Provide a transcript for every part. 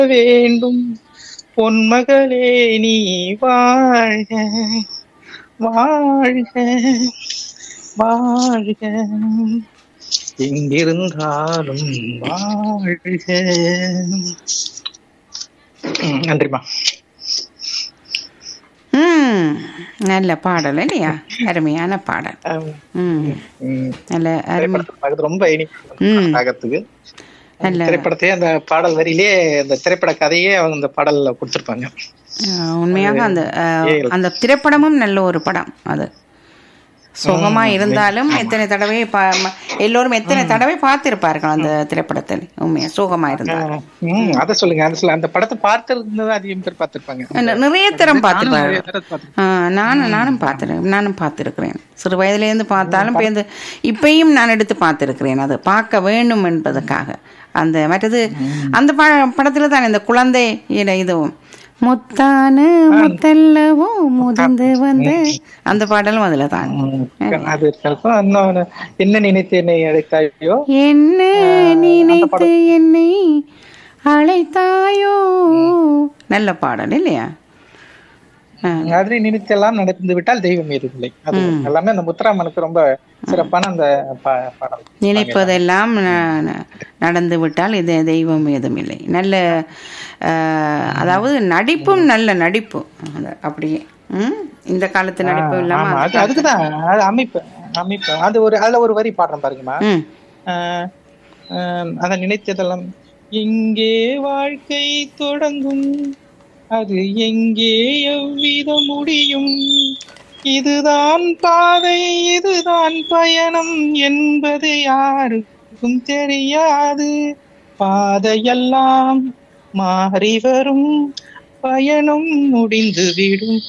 வேண்டும் பொன்மகளே நீ வாழ்க வாழ்க வாழ்க எங்கிருந்தாலும் வாழ்க ம், நன்றிம்மா ம் நல்ல பாடல் இல்லையா அருமையான பாடல் ஆம். ம் ம், நல்ல அருமை திரைப்படத்தை பார்க்கறது ரொம்ப இனிப்பு ம். ஆகத்துக்கு நல்ல திரைப்படத்தையே அந்த பாடல் வரியிலே அந்த திரைப்பட கதையே அவங்க அந்த பாடல்ல கொடுத்திருப்பாங்க ஆ, உண்மையாக அந்த ஆ, ஏ- அந்த திரைப்படமும் நல்ல ஒரு படம் அது சுகமா இருந்தாலும் எத்தனை தடவை பா- ம- எல்லோரும் எத்தனை தடவை பார்த்திருப்பார்கள் அந்த திரைப்படத்தில் உண்மையா சுகமா இருந்தாலும் ம், அத சொல்லுங்க அத சொல்லுங்க அந்த படத்தை பார்த்திருந்தது அதிகம் பேர் பார்த்திருப்பாங்க நி- நிறைய தரம் நானும் பார்த்திருப்பார்கள் நிறைய தடவை பார்த்திருக்கேன். ஆ, நானும் நானும் பார்த்துருக்கேன் நானும் பார்த்துருக்கிறேன் சிறு வயதிலேருந்து பார்த்தாலும் பேருந்து இப்பயும் நான் எடுத்து பார்த்துருக்கிறேன் அது பார்க்க வேண்டும் என்பதற்காக அந்த மற்றது அந்த ப படத்தில் தான் இந்த குழந்தை இட இதுவும் முத்தான முத்தல்லவோ முதிர்ந்து வந்து அந்த பாடலும் அதுல தான் ம், அது இருக்கும் இன்னொன்னு என்ன நினைத்து என்னை அழைத்தாயோ என்ன நினைத்து என்னை அழைத்தாயோ நல்ல பாடல் இல்லையா ஆ. மாதிரி நினைத்தெல்லாம் நடந்து விட்டால் தெய்வம் எதுவில்லை அது எல்லாமே அந்த முத்துராமனுக்கு ரொம்ப சிறப்பான அந்த பா- பாடல் நினைப்பதெல்லாம் ந- ந- நடந்து விட்டால் இது தெய்வம் ஏதும் இல்லை நல்ல ஆஹ், அதாவது நடிப்பும் நல்ல நடிப்பு அது அப்படியே ம் இந்த காலத்து நடிப்பு இல்லாம ஆமா அது அதுக்குதான் அது அமைப்பு அமைப்பு அது ஒரு அதுல ஒரு வரி பாடுறேன் பாருங்கம்மா ம் ஆஹ் ஆஹ் அதை நினைத்ததெல்லாம் எங்கே வாழ்க்கை தொடங்கும் அது எங்கே எவ்விதம் முடியும் இதுதான் பாதை இதுதான் பயணம் என்பது யாருக்கும் தெரியாது பாதையெல்லாம் மாறி வரும் பயணம் முடிந்துவிடும்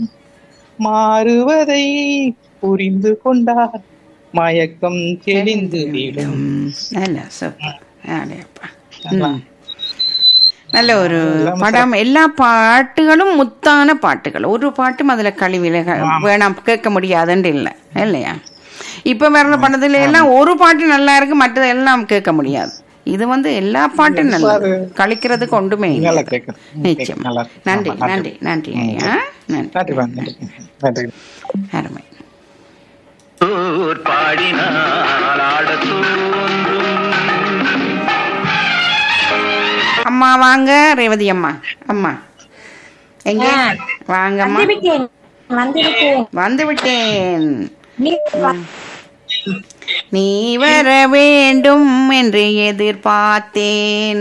மாறுவதை புரிந்து கொண்டார் மயக்கம் தெளிந்து விடும் ம், நல்ல சூப்பர் அடேப்பா ம். நல்ல ஒரு படம் எல்லா பாட்டுகளும் முத்தான பாட்டுகள் ஒரு பாட்டும் அதுல கழிவில வேணாம் கேட்க முடியாதுன்னு இல்லை இல்லையா இப்ப வர்ற படத்துல எல்லாம் ஒரு பாட்டு நல்லா இருக்கு மற்றது எல்லாம் கேட்க முடியாது இது வந்து எல்லா பாட்டும் நல்லது கழிக்கிறதுக்கு ஒன்றுமே இல்லை நல்லா கேட்குது நிச்சயம் நல்லா இருக்கு. நன்றி ஆமா, நன்றி நன்றி ஐயா நன்றி நன்றி வா, நன்றி நன்றி அருமை ஊர் பாடினால் ஆடத் தோன்றும் அம்மா வாங்க ரேவதி அம்மா அம்மா எங்க வாங்க அம்மா வந்திருக்கேன் வந்திருக்கேன் வந்து விட்டேன் நீ வா- நீ வர வேண்டும் என்று எதிர்பார்த்தேன்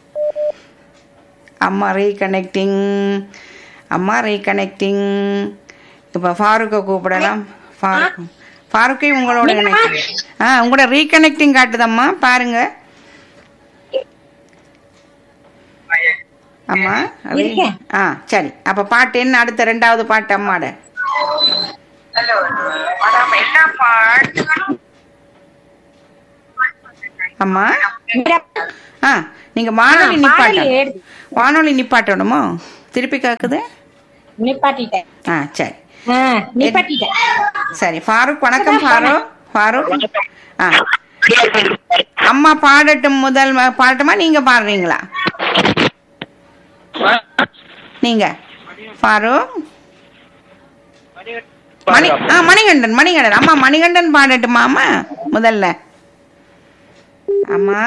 அம்மா ரீகனெக்டிங் அம்மா ரீகனெக்டிங் இப்போ ஃபாரூக்கை கூப்பிடலாம் ஃபாரூக் ஃபாரூக்கை உங்களோட இணைக்க ஆ உங்களோட ரீகனெக்டிங் காட்டுதம்மா பாருங்க அம்மா re- இருக்கேன். ஆ சரி அப்ப பாட்டு என்ன அடுத்த ரெண்டாவது பாட்டு அம்மாட அம்மா மேடம், ஆ நீங்க வானொலி ஆ, நிப்பாட்ட பாடல் எடுத்து- வானொலி நிப்பாட்டணுமோ திருப்பி கேக்குது நிப்பாட்டிட்டேன் ஆ சரி ஆ, நிப்பாட்டிட்டேன் சரி ஃபாரூக் வணக்கம் ஃபாரூக் ஃபாரூக் ஆ அம்மா பாடட்டும் முதல் ம- பாடட்டுமா நீங்க பாடுறீங்களா நீங்க ஃபாரூக் மணி ஆ மணிகண்டன் மணிகண்டன் அம்மா மணிகண்டன் பாடட்டுமா அம்மா முதல்ல அம்மா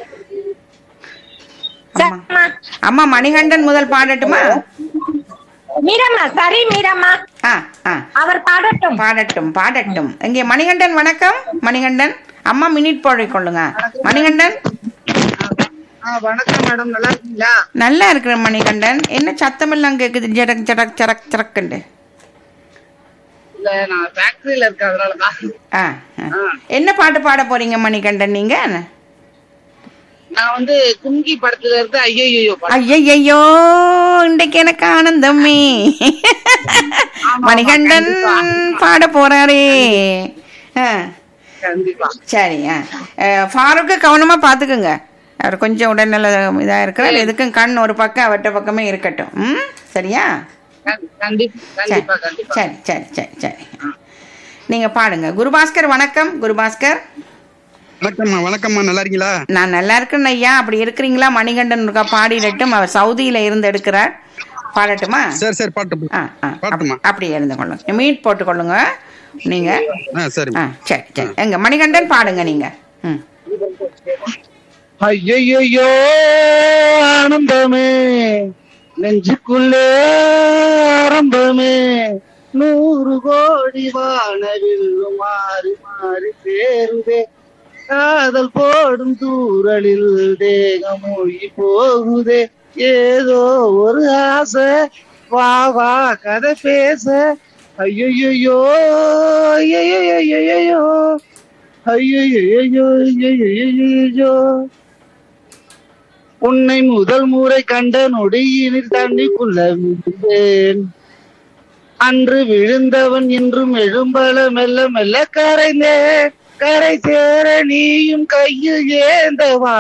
அம்மா சரிம்மா. அம்மா மணிகண்டன் முதல் பாடட்டுமா மீரம்மா சரி மீரம்மா ஆ ஆ அவர் பாடட்டும் பாடட்டும் பாடட்டும் இங்கே மணிகண்டன் வணக்கம் மணிகண்டன் அம்மா மினிட் போடை கொள்ளுங்க மணிகண்டன் வணக்கம் மேடம் நல்லா இருக்கீங்களா நல்லா இருக்கிற மணிகண்டன் என்ன சத்தம் எல்லாம் கேக்குது ஜடக் ஜடக் சரக் சரக்குண்டு இல்ல நான் ஃபேக்டரியில இருக்கேன் அதனாலதான் ஆ ஆ. என்ன பாட்டு பாட போறீங்க மணிகண்டன் நீங்க நான் வந்து கும்கி படத்துல இருந்து ஐயோ ஐயையோ இன்றைக்கு எனக்கு ஆனந்தமே மணிகண்டன் பாட போறாரே ஆ கண்டிப்பா சரி ஆ அஹ், ஃபாரூக்கு கவனமா பாத்துக்குங்க அவர் கொஞ்சம் உடல்நல இதா இருக்கிறார் எதுக்கும் கண் ஒரு பக்கம் அவர்கிட்ட பக்கமே இருக்கட்டும் ம் சரியா கண்டி- கண்டிப்பா சரி கண்டிப்பா கண்டிப்பா சரி சரி சரி சரி நீங்க பாடுங்க குருபாஸ்கர் வணக்கம் குருபாஸ்கர் வணக்கம்மா வணக்கம்மா நல்லா இருக்கீங்களா நான் நல்லா இருக்கேன் ஐயா அப்படி இருக்கிறீங்களா மணிகண்டன் இருக்கா பாடிடட்டும் அவர் சவுதியில இருந்து எடுக்கிறார் பாடட்டுமா சரி சரி பாட்டு ஆ, ஆ, பாட்டுமா அப்ப- அப்படியே இருந்து கொள்ளுங்க மீட் போட்டுக்கொள்ளுங்க நீங்க ஆ சரி ஆ சரி சரி எங்க மணிகண்டன் பாடுங்க நீங்க ம் ஐயையோ ஆனந்தமே நெஞ்சுக்குள்ளே ஆரம்பமே நூறு கோடி வானவில் மாறி மாறி சேருதே காதல் போடும் தூரலில் தேகம் மூழ்கி போகுதே ஏதோ ஒரு ஆசை வா வா கதை பேச ஐயையோ ஐயையோ ஐயையோ ஐயையோ உன்னை முதல் முறை கண்ட நொடியினில் தண்ணிக்குள்ள விழுந்தேன் அன்று விழுந்தவன் இன்றும் எழும்பல மெல்ல மெல்ல கரைந்தேன் கரை சேர நீயும் கையில் ஏந்தவா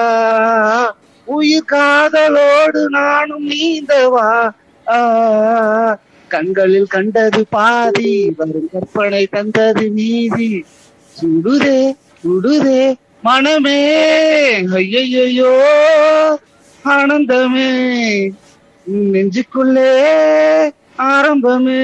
உயிர் காதலோடு நானும் நீந்தவா ஆ, கண்களில் கண்டது பாதி வரும் கற்பனை தந்தது நீதி சுடுதே சுடுதே மனமே ஐயையோ ஆனந்தமே நெஞ்சுக்குள்ளே ஆரம்பமே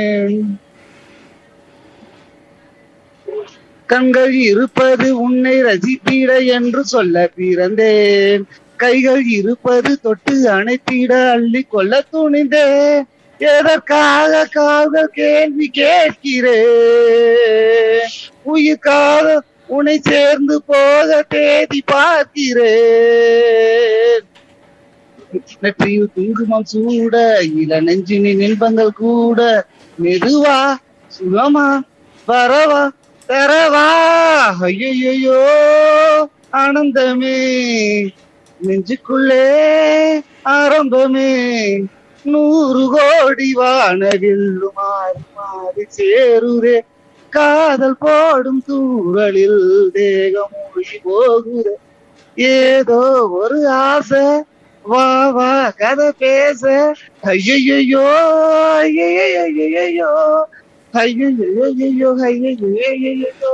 கண்கள் இருப்பது உன்னை ரசித்திட என்று சொல்ல பிறந்தேன் கைகள் இருப்பது தொட்டு அணைத்திட அள்ளி கொள்ள துணிந்தேன் எதற்காக காதல் கேள்வி கேட்கிறேன் உயிர் காதல் உன்னை சேர்ந்து போக தேதி பார்க்கிறேன் நெற்றியில் குங்குமம் சூட இள நெஞ்சினின் இன்பங்கள் கூட மெதுவா சுகமா வரவா தரவா ஐயையோ ஆனந்தமே நெஞ்சுக்குள்ளே ஆரம்பமே நூறு கோடி வானவில் மாறி மாறி சேருதே காதல் போடும் தூரலில் தேகம் மூழ்கி போகுதே ஏதோ ஒரு ஆசை வா வா கதை பேச ஐயையோ ஐயையோ ஐயையோ ஐயையோ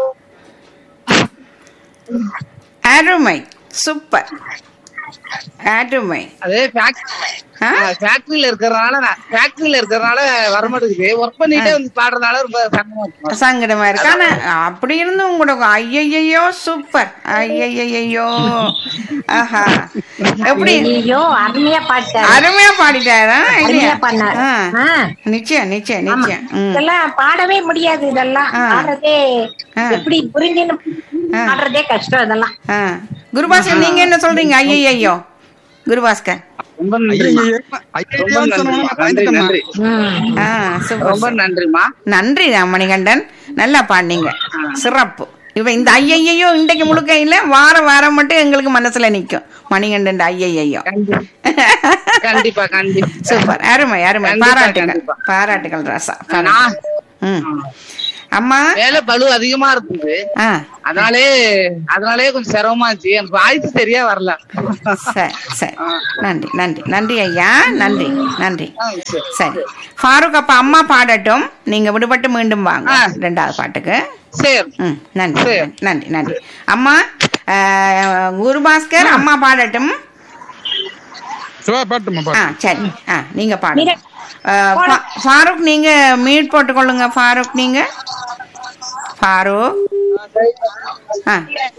அருமை சூப்பர் அருமை அதே ஆ? ஃபேக்டரியில இருக்கிறதுனால ஃபேக்டரியில இருக்கிறதுனால வர மாட்டேங்குது ஒர்க் பண்ணிட்டே வந்து பாடுறதுனால ரொம்ப சங்கமா இருக்கும் சங்கடமா இருக்கு ஆனா அப்படி இருந்தும் கூட ஐயையோ சூப்பர் ஐயையோ ஆஹா எப்படி ஐயோ அருமையா பாட்டாரு அருமையா பாடிட்டாரா இல்லையா அருமையா பண்ணாரு ஆ. ஆ. நிச்சயம் நிச்சயம் ஆமா. நிச்சயம் ம். இதெல்லாம் பாடவே முடியாது இதெல்லாம் ஆ. பாடுறதே ஆ. எப்படி புரிஞ்சுன்னு ஆ. பாடுறதே கஷ்டம் இதெல்லாம் ஆ. குருபாஸ்கர் நீங்க என்ன சொல்றீங்க ஐயையோ குருபாஸ்கர் ரொம்ப நன்றிம்மா ரொம்ப ஐயோ நன்றிம்மா நன்றி நன்றி ம். ஆ சூப்பர் ரொம்ப நன்றிம்மா நன்றி மணிகண்டன் நல்லா பாடினீங்க சிறப்பு இவ இந்த ஐயையோ இன்றைக்கு முழுக்க இல்ல வாரம் வாரம் மட்டும் எங்களுக்கு மனசுல நிக்கும் மணிகண்டன் ஐயையோ கண்டி- கண்டிப்பா கண்டிப்பா சூப்பர் அருமை அருமை கண்டிப்பா, பாராட்டுகள் கண்டிப்பா. பாராட்டுகள் ராசா நான் ம். அம்மா வேலை பளு அதிகமா இருந்தது ஆ அதனாலே அதனாலே கொஞ்சம் சிரமமா இருந்துச்சு எனக்கு வாய்ஸ் சரியா வரல சரி சரி நன்றி நன்றி நன்றி ஐயா நன்றி நன்றி ஆ, சரி. சரி ஃபாரூக் அப்பா அம்மா பாடட்டும் நீங்க விடுபட்டு மீண்டும் வாங்க ஆ. ரெண்டாவது பாட்டுக்கு சரி ம் நன்றி சரி. நன்றி நன்றி அம்மா ஆஹ், குருபாஸ்கர் அம்மா பாடட்டும் சிவா பாட்டுமா ஆ பாட்டு சரி ஆ நீங்க பாடுங்க மீரா- ஆஹ், ஃபா- ஃபாரூக் நீங்க மீட் போட்டுக்கொள்ளுங்க ஃபாரூக் நீங்க ஃபாரூக் ஆ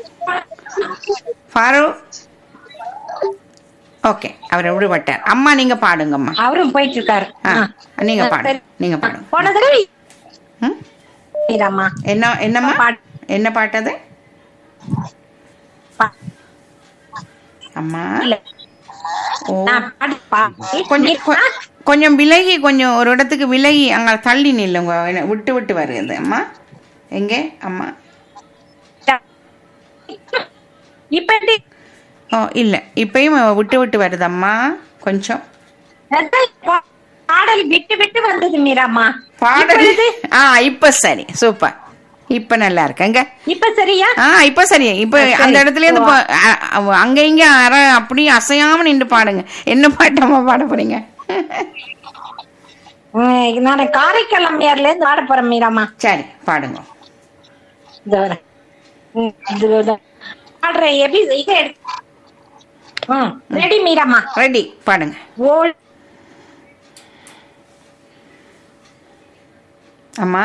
ஃபாரூக் ஓகே அவர் விடுபட்டார் அம்மா நீங்க பாடுங்கம்மா அவரும் போயிட்டு இருக்காரு ஆ ஆ. நீங்க ஆ, பாடுங்க சரி. நீங்க பாடுங்க போன தடவை ம்? மீராம்மா என்ன என்னம்மா பாடு. என்ன பாட்டது பா- அம்மா இல்ல. ஓ நான் பாடு பாடி கொஞ்சம் கொ- கொஞ்சம் விலகி கொஞ்சம் ஒரு இடத்துக்கு விலகி அங்க தள்ளி நில்லுங்க என்ன விட்டு விட்டு வருது அம்மா எங்கே அம்மா இப்ப எப்படி ஓ இல்ல இப்பயும் விட்டு விட்டு வருது அம்மா கொஞ்சம் அதான் பா- பாடல் விட்டு விட்டு வந்தது மீராம்மா பாடல் இப்பொழுது? ஆ இப்ப சரி சூப்பர் இப்ப நல்லா இருக்குங்க இப்ப சரியா ஆ இப்ப சரி இப்ப சரி. அந்த இடத்துல இருந்து பா- அ- அ- அங்க இங்க அற அப்படியே அசையாம நின்று பாடுங்க என்ன பாட்டம்மா பாட போறீங்க உம், நான் காரைக்கால் அம்மையார்ல இருந்து பாட போறேன் மீராம்மா சரி பாடுங்க இந்த வரேன் ம், இது பாடுறேன் எபி இதை எடுத்து ம் ரெடி மீரம்மா ரெடி பாடுங்க ஓல் அம்மா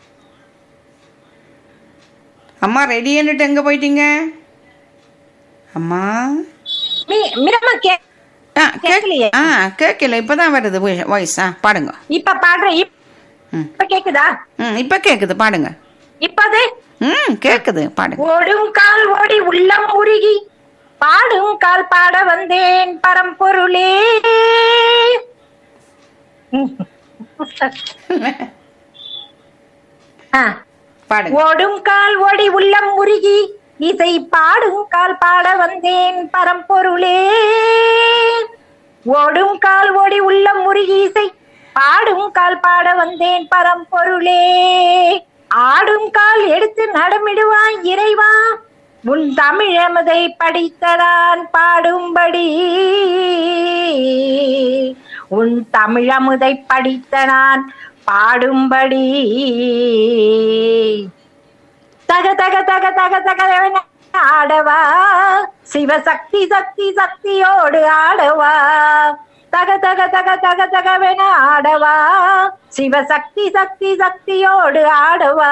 அம்மா ரெடின்னுட்டு எங்க போயிட்டீங்க அம்மா மீ மீரம்மா கே ஆ கேக் கேட்கலையே. ஆ கேட்கல இப்பதான் வருது வாய்ஸ் ஆ பாடுங்க இப்ப பாடுறேன் இப்ப ம் இப்ப கேக்குதா ம் இப்போ கேக்குது பாடுங்க இப்பது ம் கேக்குது பாடுங்க ஓடும் கால் ஓடி உள்ளம் உருகி பாடும் கால் பாட வந்தேன் பரம்பொருளே ஆ பாடுங்க ஓடும் கால் ஓடி உள்ளம் உருகி இசை பாடும் கால் பாட வந்தேன் பரம்பொருளே ஓடும் கால் ஓடி உள்ளம் உருகி இசை பாடும் கால் பாட வந்தேன் பரம்பொருளே ஆடும் கால் எடுத்து நடமிடுவான் இறைவா உன் தமிழமதை படித்ததான் பாடும்படி உன் தமிழமுதை படித்த நான் பாடும்படி தக தக தக தக தக ஆடவா சிவசக்தி சக்தி சக்தியோடு ஆடவா தக தக தக தக தகவென ஆடவா சிவசக்தி சக்தி சக்தியோடு ஆடவா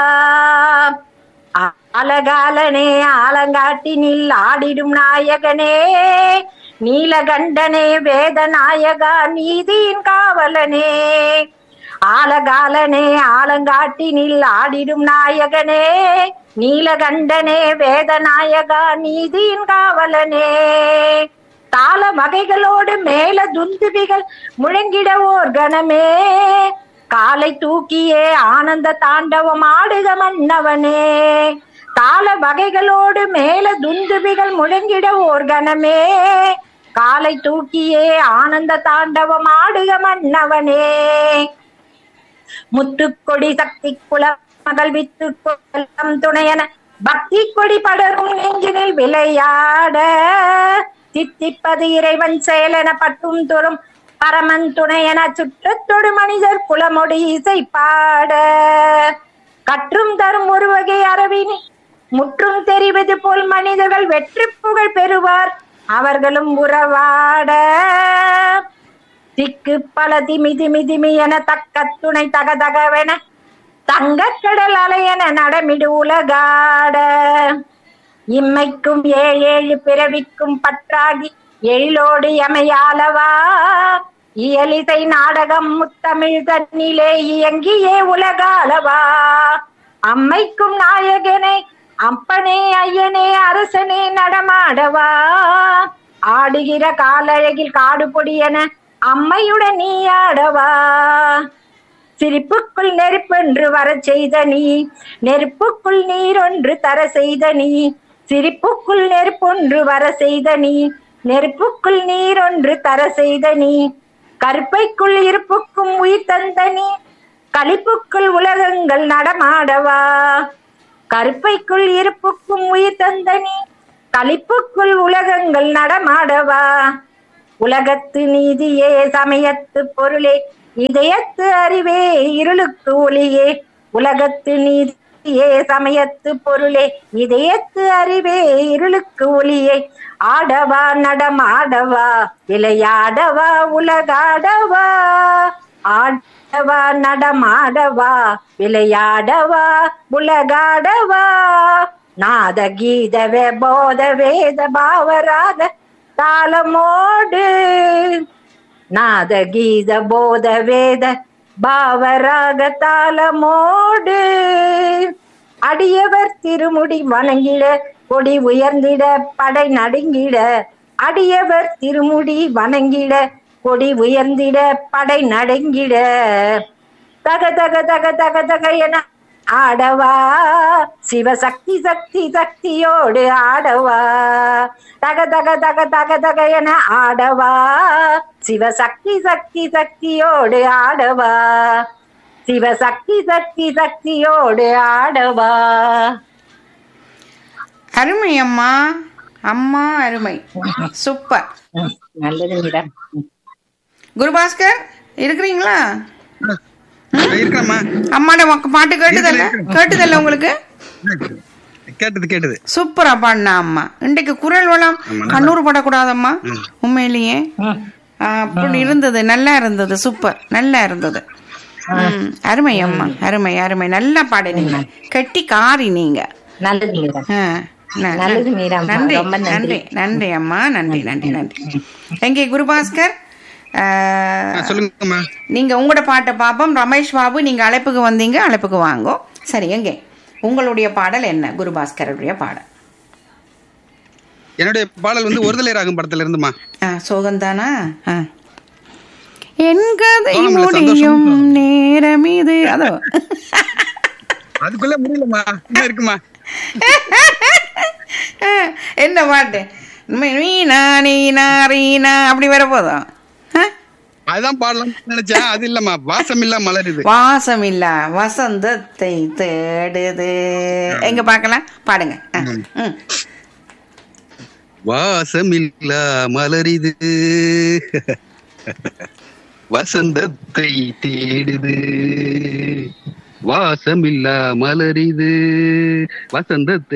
ஆலகாலனே ஆலங்காட்டினில் ஆடிடும் நாயகனே நீலகண்டனே வேத நாயகா நீதியின் காவலனே ஆலகாலனே ஆலங்காட்டினில் ஆடிடும் நாயகனே நீலகண்டனே வேத நாயகா நீதியின் காவலனே தாள வகைகளோடு மேல துந்துபிகள் முழங்கிட ஓர் கணமே காலை தூக்கியே ஆனந்த தாண்டவம் ஆடுக மன்னவனே தாள வகைகளோடு மேல துந்துபிகள் முழங்கிட ஓர் கணமே காலை தூக்கியே ஆனந்த தாண்டவம் ஆடுக மன்னவனே முத்துக்கொடி சக்தி குல மகள் வித்து கொல்லம் துணையன பக்தி கொடி படரும் நெஞ்சினில் விளையாட தித்திப்பது இறைவன் செயலென பட்டும் துறும் பரமன் துணையென சுற்றத்தொடு மனிதர் குலமொடி இசை பாட கற்றும் தரும் ஒரு வகை அரவினி முற்றும் தெரிவது போல் மனிதர்கள் வெற்றி புகழ் பெறுவார் அவர்களும் உறவாட திக்கு பல திமி திமி திமி என தக்க துணை தக தகவென தங்கக் கடல் அலையென நடமிடு உலகாட இம்மைக்கும் ஏழு ஏழு பிறவிக்கும் பற்றாகி எழிலோடு எமையாலவா இயலிசை நாடகம் முத்தமிழ் தன்னிலே இயங்கியே உலகாலவா அம்மைக்கும் நாயகனே அப்பனே ஐயனே அரசனே நடமாடவா ஆடுகிற காலழகில் காடு பொடியென அம்மையுடன் நீ ஆடவா சிரிப்புக்குள் நெருப்பென்று வரச் செய்த நீ நெருப்புக்குள் நீரொன்று தர செய்த நீ சிரிப்புக்குள் நெருப்பொன்று வர செய்த நீ நெருப்புக்குள் நீரொன்று தர செய்த நீ கருப்பைக்குள் இருப்புக்கும் உயிர் தந்த நீ களிப்புக்குள் உலகங்கள் நடமாடவா கருப்பைக்குள் இருப்புக்கும் உயிர் தந்த நீ களிப்புக்குள் உலகங்கள் நடமாடவா உலகத்து நீதியே சமயத்து பொருளே இதயத்து அறிவே இருளுக்கு ஒளியே உலகத்து நீதியே சமயத்து பொருளே இதயத்து அறிவே இருளுக்கு ஒளியே ஆடவா நடமாடவா விளையாடவா உலகாடவா ஆடவா நடமாடவா விளையாடவா உலகாடவா நாத கீதவே போத வேத பாவராக தாளமோடு நாத கீத போத வேத பாவராக தாளமோடு அடியவர் திருமுடி வணங்கிட கொடி உயர்ந்திட படை நடுங்கிட அடியவர் திருமுடி வணங்கிட கொடி உயர்ந்திட படை நடுங்கிட தக தக தக தக தக என ஆடவா சிவசக்தி சக்தி சக்தியோடு ஆடவா தக தக தக தக தக என ஆடவா சிவசக்தி சக்தி சக்தியோடு ஆடவா சிவசக்தி சக்தி சக்தியோடு ஆடவா அருமை அம்மா அம்மா அருமை சூப்பர் நல்லது மேடம் குருபாஸ்கர் இருக்கிறீங்களா இருக்கிறேம்மா அம்மாட உங்க பாட்டு கேட்டுதல்ல கேட்டுதல்ல உங்களுக்கு கேட்டது கேட்டது சூப்பரா பாடினா அம்மா இன்றைக்கு குரல் வளம் கண்ணூர் படக்கூடாதம்மா உண்மையிலேயே ம். ஆ, அப்படி இருந்தது நல்லா இருந்தது சூப்பர் நல்லா இருந்தது ம், அருமை அம்மா அருமை அருமை நல்லா பாடினீங்க கெட்டி காரி நீங்க நல்லது மேடம் ஆ, ந- நல்லது மீராம்மா. நன்றி ரொம்ப நன்றி. நன்றி நன்றி அம்மா நன்றி நன்றி நன்றி எங்கே குருபாஸ்கர் ஆ, ஆ, சொல்லுங்கம்மா நீங்க உங்களோட பாட்டை பாப்போம் ரமேஷ் பாபு நீங்க அழைப்புக்கு வந்தீங்க அழைப்புக்கு வாங்கோ சரி எங்கே உங்களுடைய பாடல் என்ன குருபாஸ்கருடைய பாடல் என்னுடைய பாடல் வந்து ஒருதலை ராகம் படத்துல இருந்துமா ஆ சோகந்தானா ஆ என் கதை சோகம்ல முடியும் நேரம் இது அதோ அதுக்குள்ள முடியலம்மா இன்னும் இருக்குமா ஆ, என்ன பாட்டு மீனா நீனா ரீனா அப்படி வர போதும் ஆ? அதுதான் பாடலாம்னு நினைச்சேன் அது இல்லம்மா வாசம் இல்ல மலருது வாசம் இல்ல வசந்தத்தை தேடுது எங்க பார்க்கலாம் பாடுங்க ஆ, ம். வாசமில்ல மலரிது வசந்தத்தை தேடுது வாசமில்லா மலரிது வசந்தத்தை